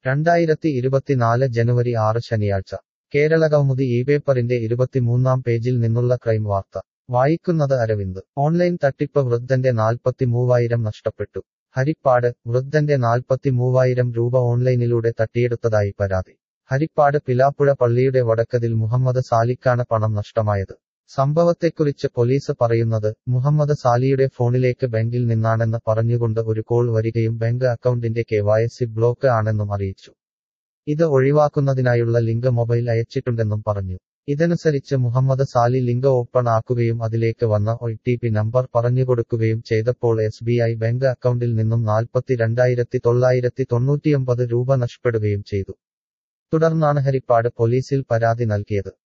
രണ്ടായിരത്തി ഇരുപത്തിനാല് ജനുവരി ആറ് ശനിയാഴ്ച കേരളകൗമുദി ഈ പേപ്പറിന്റെ ഇരുപത്തിമൂന്നാം പേജിൽ നിന്നുള്ള ക്രൈം വാർത്ത വായിക്കുന്നത് അരവിന്ദ് ഓൺലൈൻ തട്ടിപ്പ് വൃദ്ധന്റെ നാൽപ്പത്തി മൂവായിരം നഷ്ടപ്പെട്ടു ഹരിപ്പാട് വൃദ്ധന്റെ നാൽപ്പത്തി മൂവായിരം രൂപ ഓൺലൈനിലൂടെ തട്ടിയെടുത്തതായി പരാതി ഹരിപ്പാട് പിലാപ്പുഴ പള്ളിയുടെ വടക്കതിൽ മുഹമ്മദ് സാലിക്കാണ് പണം നഷ്ടമായത് സംഭവത്തെക്കുറിച്ച് പോലീസ് പറയുന്നത് മുഹമ്മദ് സാലിയുടെ ഫോണിലേക്ക് ബാങ്കിൽ നിന്നാണെന്ന് പറഞ്ഞുകൊണ്ട് ഒരു കോൾ വരികയും ബാങ്ക് അക്കൗണ്ടിന്റെ കെവായസി ബ്ലോക്ക് ആണെന്നും അറിയിച്ചു ഇത് ഒഴിവാക്കുന്നതിനായുള്ള ലിങ്ക് മൊബൈൽ അയച്ചിട്ടുണ്ടെന്നും പറഞ്ഞു ഇതനുസരിച്ച് മുഹമ്മദ് സാലി ലിങ്ക് ഓപ്പൺ ആക്കുകയും അതിലേക്ക് വന്ന ഒ ടി പി നമ്പർ പറഞ്ഞുകൊടുക്കുകയും ചെയ്തപ്പോൾ എസ് ബി ഐ ബാങ്ക് അക്കൗണ്ടിൽ നിന്നും നാൽപ്പത്തി രണ്ടായിരത്തി തൊള്ളായിരത്തി തൊണ്ണൂറ്റിയൊമ്പത് രൂപ നഷ്ടപ്പെടുകയും ചെയ്തു തുടർന്നാണ് ഹരിപ്പാട് പോലീസിൽ പരാതി നൽകിയത്